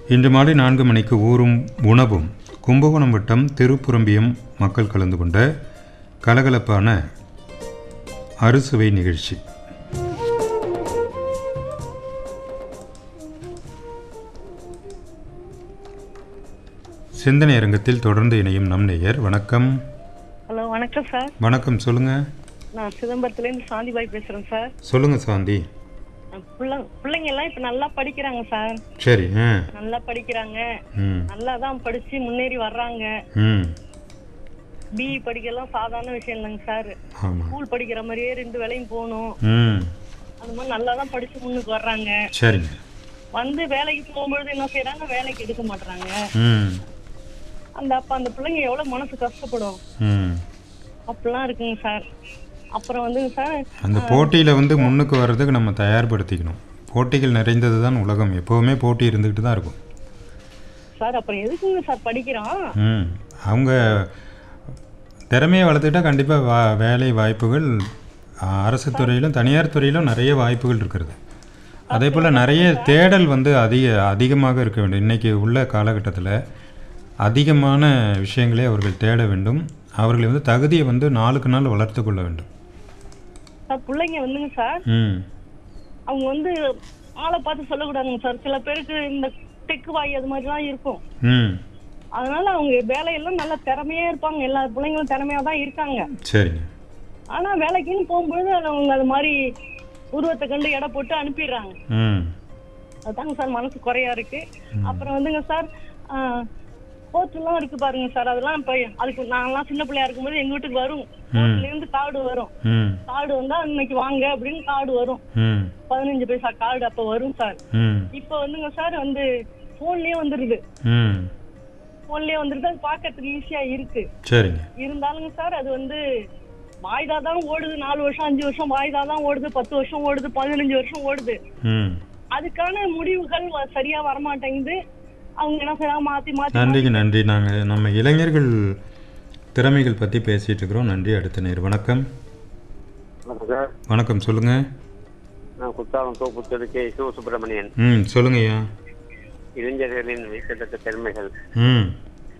இன்று மாலை நான்கு மணிக்கு ஊரும் உணவும் கும்பகோணம் வட்டம் திருப்புரம்பியம் மக்கள் கலந்து கொண்ட கலகலப்பான அறுசுவை நிகழ்ச்சி சிந்தனை அரங்கத்தில் தொடர்ந்து இணையும் நம் நேயர் வணக்கம் ஹலோ வணக்கம் சார் வணக்கம் சொல்லுங்க நான் சிதம்பரத்துலேருந்து சாந்திபாய் பேசுகிறேன் சார் சொல்லுங்க சாந்தி பிள்ளை பிள்ளைங்க எல்லாம் இப்போ நல்லா படிக்கிறாங்க சார் சரி ஆ நல்லா படிக்கிறாங்க ம் நல்லா தான் படித்து முன்னேறி வர்றாங்க ம் பிஇ படிக்கலாம் சாதாரண விஷயம் இல்லைங்க சார் ஆமாம் ஸ்கூல் படிக்கிற மாதிரியே ரெண்டு வேலையும் போகணும் ம் அந்த மாதிரி நல்லா தான் படித்து முன்னுக்கு வர்றாங்க சரிங்க வந்து வேலைக்கு போகும்பொழுது என்ன செய்றாங்க வேலைக்கு எடுக்க மாட்றாங்க ம் அந்த அப்போ அந்த பிள்ளைங்க எவ்வளோ மனசு கஷ்டப்படும் ம் அப்படிலாம் இருக்குங்க சார் அப்புறம் வந்துங்க சார் அந்த போட்டியில் வந்து முன்னுக்கு வர்றதுக்கு நம்ம தயார்படுத்திக்கணும் போட்டிகள் நிறைந்தது தான் உலகம் எப்போவுமே போட்டி இருந்துக்கிட்டு தான் இருக்கும் சார் அப்புறம் எதுக்குங்க சார் படிக்கிறோம் ம் அவங்க திறமையை வளர்த்துக்கிட்டா கண்டிப்பாக வா வேலை வாய்ப்புகள் ஆ, அரசு துறையிலும் தனியார் துறையிலும் நிறைய வாய்ப்புகள் இருக்கிறது அதே போல் நிறைய தேடல் வந்து அதிக அதிகமாக இருக்க வேண்டும் இன்றைக்கி உள்ள காலகட்டத்தில் அதிகமான விஷயங்களை அவர்கள் தேட வேண்டும் அவர்களை வந்து தகுதியை வந்து நாளுக்கு நாள் வளர்த்து கொள்ள வேண்டும் சார் பிள்ளைங்க வந்துங்க சார் ம் அவங்க வந்து ஆளை பார்த்து சொல்லக்கூடாதுங்க சார் சில பேருக்கு இந்த டெக்கு வாய் அது மாதிரிலாம் இருக்கும் ம் அதனால அவங்க வேலையெல்லாம் நல்ல திறமையா இருப்பாங்க எல்லா பிள்ளைங்களும் திறமையா தான் இருக்காங்க சரிங்க ஆனா வேலைக்குன்னு போகும்பொழுது அவங்க அது மாதிரி உருவத்தை கண்டு எடை போட்டு அனுப்பிடுறாங்க ம் அதுதாங்க சார் மனசு குறையா இருக்கு அப்புறம் வந்துங்க சார் போர்ட்டுலாம் இருக்கு பாருங்க சார் அதெல்லாம் இப்ப அதுக்கு நாங்கெல்லாம் சின்ன பிள்ளையா இருக்கும்போது எங்க வீட்டுக்கு வரும் போர்ட்ல இருந்து கார்டு வரும் ம் கார்டு வந்தா இன்னைக்கு வாங்க அப்படின்னு கார்டு வரும் ம் பதினஞ்சு பைசா கார்டு அப்ப வரும் சார் ம் இப்ப வந்துங்க சார் வந்து போன்லயே வந்துருது ம் போன்லயே வந்துருது அது பாக்கிறதுக்கு ஈஸியா இருக்கு சரிங்க இருந்தாலுங்க சார் அது வந்து வாய்தா தான் ஓடுது நாலு வருஷம் அஞ்சு வருஷம் வாய்தா தான் ஓடுது பத்து வருஷம் ஓடுது பதினஞ்சு வருஷம் ஓடுது ம் அதுக்கான முடிவுகள் வ- சரியா வரமாட்டேங்குது அவங்க என்ன செய்யறாங்க மாத்தி மாத்தி நன்றிங்க நன்றி நாங்கள் நம்ம இளைஞர்கள் திறமைகள் பற்றி பேசிகிட்டு இருக்கிறோம் நன்றி அடுத்த நேர் வணக்கம் வணக்கம் சார் வணக்கம் சொல்லுங்கள் நான் குத்தாலம் தோப்பு தெரு கே சிவசுப்பிரமணியன் ம் சொல்லுங்கய்யா இளைஞர்களின் வைக்கப்பட்ட திறமைகள் ம்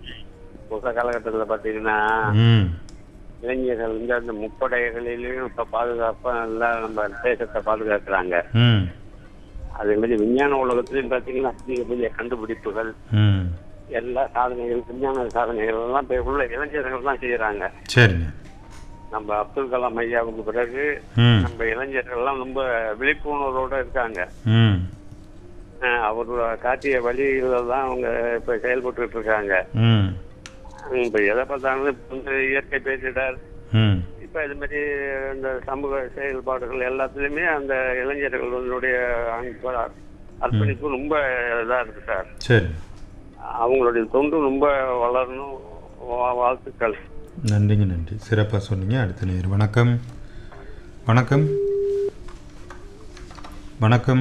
புக காலகட்டத்தில் பார்த்தீங்கன்னா ம் இளைஞர்கள் வந்து அந்த முப்படைகளிலையும் இப்போ பாதுகாப்பாக நல்லா நம்ம தேசத்தை பாதுகாக்கிறாங்க ம் அதே மாதிரி விஞ்ஞான உலகத்திலையும் பார்த்தீங்கன்னா அதிக பெரிய கண்டுபிடிப்புகள் ம் எல்லா சாதனைகள் விஞ்ஞான சாதனைகள் எல்லாம் இப்போ உள்ள இளைஞர்கள் தான் செய்யறாங்க சரிங்க நம்ம அப்துல் கலாம் ஐயாவுக்கு பிறகு ம் நம்ம இளைஞர்கள் எல்லாம் ரொம்ப விழிப்புணர்வோட இருக்காங்க ம் அஹ் அவர் காட்டிய வழியில தான் அவங்க இப்ப செயல்பட்டு இருக்காங்க ம் இப்ப எதை பார்த்தாலும் இப்ப வந்து இயற்கை பேரிடர் ம் இப்ப இது மாதிரி இந்த சமூக செயல்பாடுகள் எல்லாத்துலயுமே அந்த இளைஞர்களுடைய அன்பு, அர்ப்பணிப்பு ரொம்ப இதா இருக்கு சார் சரி அவங்களுடைய தொண்டு ரொம்ப வளரணும் வா- வாழ்த்துக்கள் நன்றிங்க நன்றி சிறப்பாக சொன்னீங்க அடுத்த நேர் வணக்கம் வணக்கம் வணக்கம்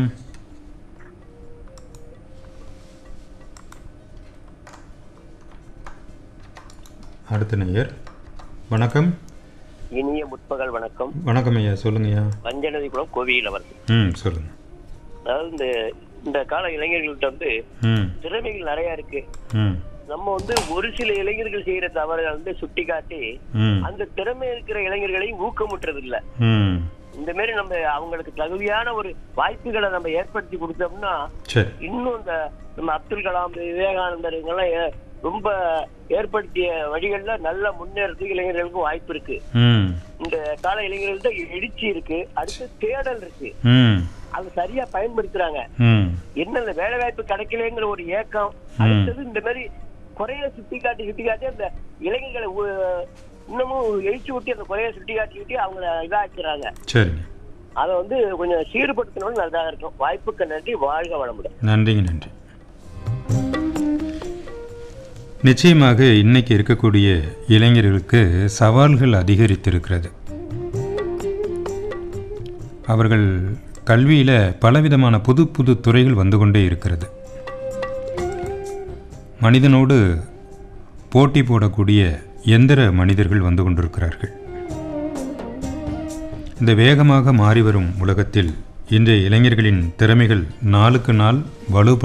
அடுத்த நேயர் வணக்கம் இனிய முற்பகல் வணக்கம் வணக்கம் ஐயா சொல்லுங்கய்யா வஞ்சனதிபுரம் கோவியில் அவர்கள் ம் சொல்லுங்க அதாவது இந்த இந்த கால இளைஞர்கள்ட்ட வந்து ம் திறமைகள் நிறைய இருக்கு ம் நம்ம வந்து ஒரு சில இளைஞர்கள் செய்யற தவறுகளை வந்து சுட்டி காட்டி ம் அந்த திறமை இருக்கிற இளைஞர்களை ஊக்கமுற்றது இல்ல ம் இந்த மாதிரி நம்ம அவங்களுக்கு தகுதியான ஒரு வாய்ப்புகளை நம்ம ஏற்படுத்தி கொடுத்தோம்னா சரி இன்னும் இந்த நம்ம அப்துல் கலாம் விவேகானந்தர் இவங்கெல்லாம் ஏ- ரொம்ப ஏற்படுத்திய வழிகள்ல நல்ல முன்னேறதுக்கு இளைஞர்களுக்கு வாய்ப்பு இருக்கு ம் இந்த கால இளைஞர்கள்ட்ட எழுச்சி இருக்கு அடுத்து தேடல் இருக்கு ம் அதை சரியா பயன்படுத்துறாங்க ம் என்ன இந்த வேலை வாய்ப்பு கிடைக்கலங்கிற ஒரு ஏக்கம் அடுத்தது இந்த மாதிரி குறைய சுட்டி காட்டி சுட்டி காட்டி அந்த இளைஞர்களை உ- இன்னமும் எழுச்சி ஊட்டி அந்த குறைய சுட்டி காட்டி சுட்டி அவங்கள இதாக்கிறாங்க சரிங்க அதை வந்து கொஞ்சம் சீர்படுத்தணும்னு நல்லா இருக்கும் வாய்ப்புக்கு நன்றி வாழ்க வளமுடன் நன்றிங்க நன்றி நிச்சயமாக இன்னைக்கு இருக்கக்கூடிய இளைஞர்களுக்கு சவால்கள் அதிகரித்திருக்கிறது அவர்கள் கல்வியில் பலவிதமான புது புது துறைகள் வந்து கொண்டே இருக்கிறது மனிதனோடு போட்டி போடக்கூடிய எந்திர மனிதர்கள் வந்து கொண்டிருக்கிறார்கள் இந்த வேகமாக மாறிவரும் உலகத்தில் இன்றைய இளைஞர்களின் திறமைகள் நாளுக்கு நாள் வலு